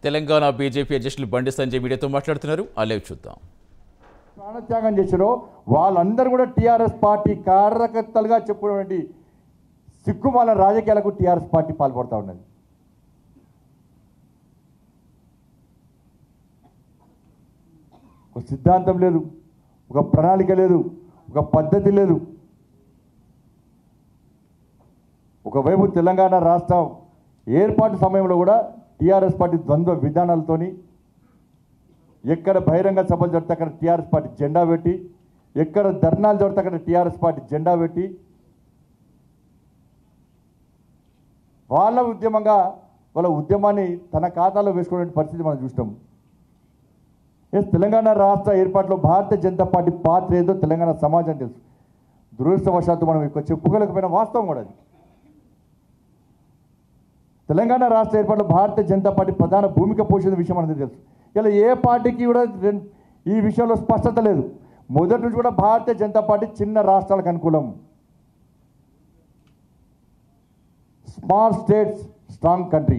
Telangana BJP అధ్యక్షులు బండి సంజయ్ మీడియాతో మాట్లాడుతున్నారు ఆ లైవ్ చూద్దాం ప్రాణత్యాగం చేశారో వాళ్ళందరూ కూడా టీఆర్ఎస్ పార్టీ కార్యకర్తలుగా చెప్పుకున్నటువంటి సిగ్గుమాల రాజకీయాలకు టీఆర్ఎస్ పార్టీ పాల్పడుతూ ఉన్నది ఒక సిద్ధాంతం లేదు ఒక ప్రణాళిక లేదు ఒక పద్ధతి లేదు ఒకవైపు తెలంగాణ రాష్ట్రం ఏర్పాటు సమయంలో కూడా టీఆర్ఎస్ పార్టీ ద్వంద్వ విధానాలతోని ఎక్కడ బహిరంగ సభలు జరిగితే అక్కడ టీఆర్ఎస్ పార్టీ జెండా పెట్టి ఎక్కడ ధర్నాలు జరిగితే అక్కడ టీఆర్ఎస్ పార్టీ జెండా పెట్టి వాళ్ళ ఉద్యమంగా వాళ్ళ ఉద్యమాన్ని తన ఖాతాలో వేసుకునే పరిస్థితి మనం చూసినాం ఎస్ తెలంగాణ రాష్ట్ర ఏర్పాటులో భారతీయ జనతా పార్టీ పాత్ర ఏదో తెలంగాణ సమాజం తెలుసు దురదృష్టవశాత్తు మనం ఎక్కువ చెప్పుకోలేకపోయిన వాస్తవం కూడా అది తెలంగాణ రాష్ట్ర ఏర్పాటులో భారతీయ జనతా పార్టీ ప్రధాన భూమిక పోషించిన విషయం మనకు తెలుసు ఇలా ఏ పార్టీకి కూడా రెం- ఈ విషయంలో స్పష్టత లేదు మొదటి నుంచి కూడా భారతీయ జనతా పార్టీ చిన్న రాష్ట్రాలకు అనుకూలం స్మాల్ స్టేట్స్ స్ట్రాంగ్ కంట్రీ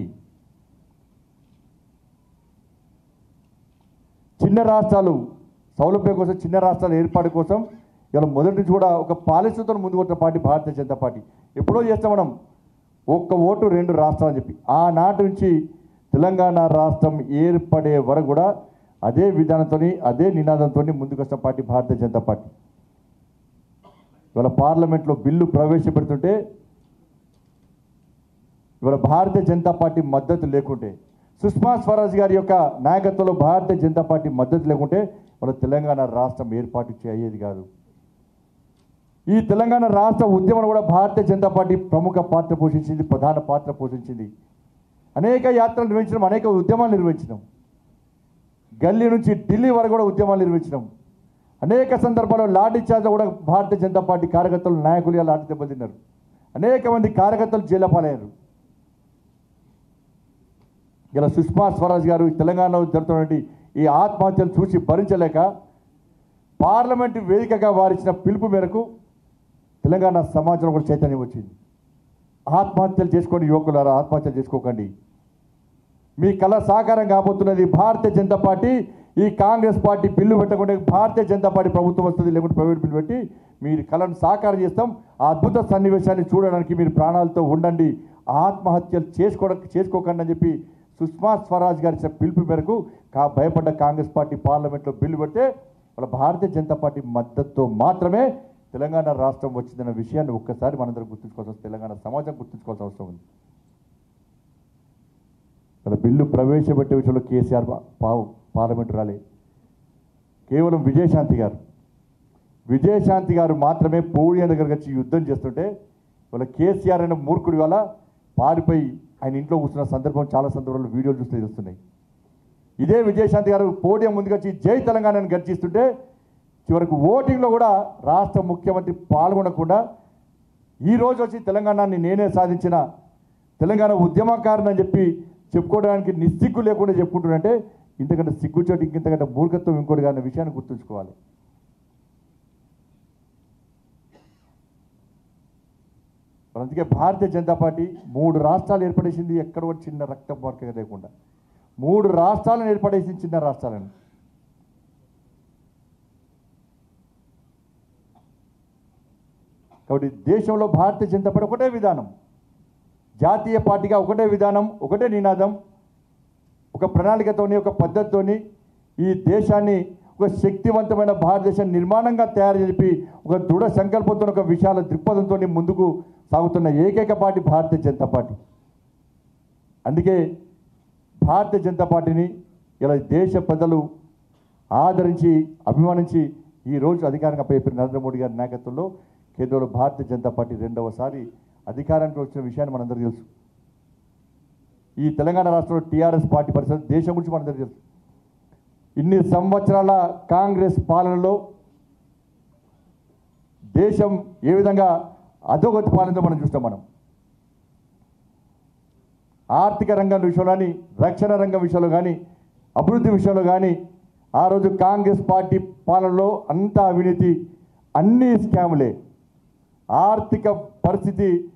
చిన్న రాష్ట్రాలు సౌలభ్యం కోసం చిన్న రాష్ట్రాల ఏర్పాటు కోసం ఇలా మొదటి నుంచి కూడా ఒక పాలసీతో ముందుకు వచ్చిన పార్టీ భారతీయ జనతా పార్టీ ఎప్పుడో చేస్తాం మనం ఒక్క ఓటు రెండు రాష్ట్రాలు అని చెప్పి ఆనాటి నుంచి తెలంగాణ రాష్ట్రం ఏర్పడే వరకు కూడా అదే విధానంతో అదే నినాదంతో ముందుకు వచ్చిన పార్టీ భారతీయ జనతా పార్టీ ఇవాళ పార్లమెంట్లో బిల్లు ప్రవేశపెడుతుంటే ఇవాళ భారతీయ జనతా పార్టీ మద్దతు లేకుంటే సుష్మా స్వరాజ్ గారి యొక్క నాయకత్వంలో భారతీయ జనతా పార్టీ మద్దతు లేకుంటే మన తెలంగాణ రాష్ట్రం ఏర్పాటు చేయేది కాదు ఈ తెలంగాణ రాష్ట్ర ఉద్యమంలో కూడా భారతీయ జనతా పార్టీ ప్రముఖ పాత్ర పోషించింది ప్రధాన పాత్ర పోషించింది అనేక యాత్రలు నిర్వహించడం అనేక ఉద్యమాలు నిర్వహించడం గల్లీ నుంచి ఢిల్లీ వరకు కూడా ఉద్యమాలు నిర్వహించడం అనేక సందర్భాల్లో లాఠీ చార్జ్ కూడా భారతీయ జనతా పార్టీ కార్యకర్తలు నాయకులు ఇలా లాఠీ దెబ్బతిన్నారు అనేక మంది కార్యకర్తలు జైలు పాలయ్యారు ఇలా సుష్మా స్వరాజ్ గారు ఈ తెలంగాణలో జరుగుతున్నటువంటి ఈ ఆత్మహత్యలు చూసి భరించలేక పార్లమెంటు వేదికగా వారిచ్చిన పిలుపు మేరకు తెలంగాణ సమాజంలో కూడా చైతన్యం వచ్చింది ఆత్మహత్యలు చేసుకోండి యువకులారా ఆత్మహత్యలు చేసుకోకండి మీ కళ సాకారం కాబోతున్నది భారతీయ జనతా పార్టీ ఈ కాంగ్రెస్ పార్టీ బిల్లు పెట్టకుండా భారతీయ జనతా పార్టీ ప్రభుత్వం వస్తుంది లేకుంటే ప్రైవేట్ బిల్లు పెట్టి మీరు కళను సాకారం చేస్తాం ఆ అద్భుత సన్నివేశాన్ని చూడడానికి మీరు ప్రాణాలతో ఉండండి ఆత్మహత్యలు చేసుకోవడం చేసుకోకండి అని చెప్పి సుష్మా స్వరాజ్ గారి ఇచ్చిన పిలుపు మేరకు కా భయపడ్డ కాంగ్రెస్ పార్టీ పార్లమెంట్లో బిల్లు పెడితే వాళ్ళ భారతీయ జనతా పార్టీ మద్దతుతో మాత్రమే తెలంగాణ రాష్ట్రం వచ్చిందన్న విషయాన్ని ఒక్కసారి మనందరం గుర్తుంచుకోవాల్సిన అవసరం- తెలంగాణ సమాజం గుర్తుంచుకోవాల్సిన అవసరం ఉంది మన బిల్లు ప్రవేశపెట్టే విషయంలో కేసీఆర్ పా- పా- పార్లమెంట్ రాలే కేవలం విజయశాంతి గారు విజయశాంతి గారు మాత్రమే పోడియం దగ్గరకు వచ్చి యుద్ధం చేస్తుంటే వాళ్ళ కేసీఆర్ అనే మూర్ఖుడి వల్ల పారిపోయి ఆయన ఇంట్లో కూర్చున్న సందర్భం చాలా సందర్భాల్లో వీడియోలు చూస్తే తెలుస్తున్నాయి ఇదే విజయశాంతి గారు పోడియం ముందుకు వచ్చి జై తెలంగాణని గర్జిస్తుంటే చివరకు ఓటింగ్లో కూడా రాష్ట్ర ముఖ్యమంత్రి పాల్గొనకుండా ఈ రోజు వచ్చి తెలంగాణని నేనే సాధించిన తెలంగాణ ఉద్యమకారుని అని చెప్పి చెప్పుకోవడానికి నిస్సిగ్గు లేకుండా చెప్పుకుంటున్నంటే ఇంతకంటే సిగ్గుచోటి ఇంకింతకంటే మూర్ఖత్వం ఇంకోటి కాని విషయాన్ని గుర్తుంచుకోవాలి మరి అందుకే భారతీయ జనతా పార్టీ మూడు రాష్ట్రాలు ఏర్పడేసింది ఎక్కడ కూడా చిన్న రక్త మార్క లేకుండా మూడు రాష్ట్రాలను ఏర్పడేసింది చిన్న రాష్ట్రాలను కాబట్టి దేశంలో భారతీయ జనతా పార్టీ ఒకటే విధానం జాతీయ పార్టీగా ఒకటే విధానం ఒకటే నినాదం ఒక ప్రణాళికతోని ఒక పద్ధతితోని ఈ దేశాన్ని ఒక శక్తివంతమైన భారతదేశం నిర్మాణంగా తయారు చేపి ఒక దృఢ సంకల్పంతో ఒక విశాల దృక్పథంతో ముందుకు సాగుతున్న ఏకైక పార్టీ భారతీయ జనతా పార్టీ అందుకే భారతీయ జనతా పార్టీని ఇలా దేశ ప్రజలు ఆదరించి అభిమానించి ఈ రోజు అధికారంగా పేపర్ నరేంద్ర మోడీ గారి నాయకత్వంలో కేంద్రంలో భారతీయ జనతా పార్టీ రెండవసారి అధికారానికి వచ్చిన విషయాన్ని మనందరికీ తెలుసు ఈ తెలంగాణ రాష్ట్రంలో టీఆర్ఎస్ పార్టీ పరిస్థితి దేశం గురించి మనందరికీ తెలుసు ఇన్ని సంవత్సరాల కాంగ్రెస్ పాలనలో దేశం ఏ విధంగా అధోగతి పాలనతో మనం చూస్తాం మనం ఆర్థిక రంగం విషయంలో కానీ రక్షణ రంగం విషయంలో కానీ అభివృద్ధి విషయంలో కానీ ఆ రోజు కాంగ్రెస్ పార్టీ పాలనలో అంతా అవినీతి అన్ని స్కాములే ఆర్థిక పరిస్థితి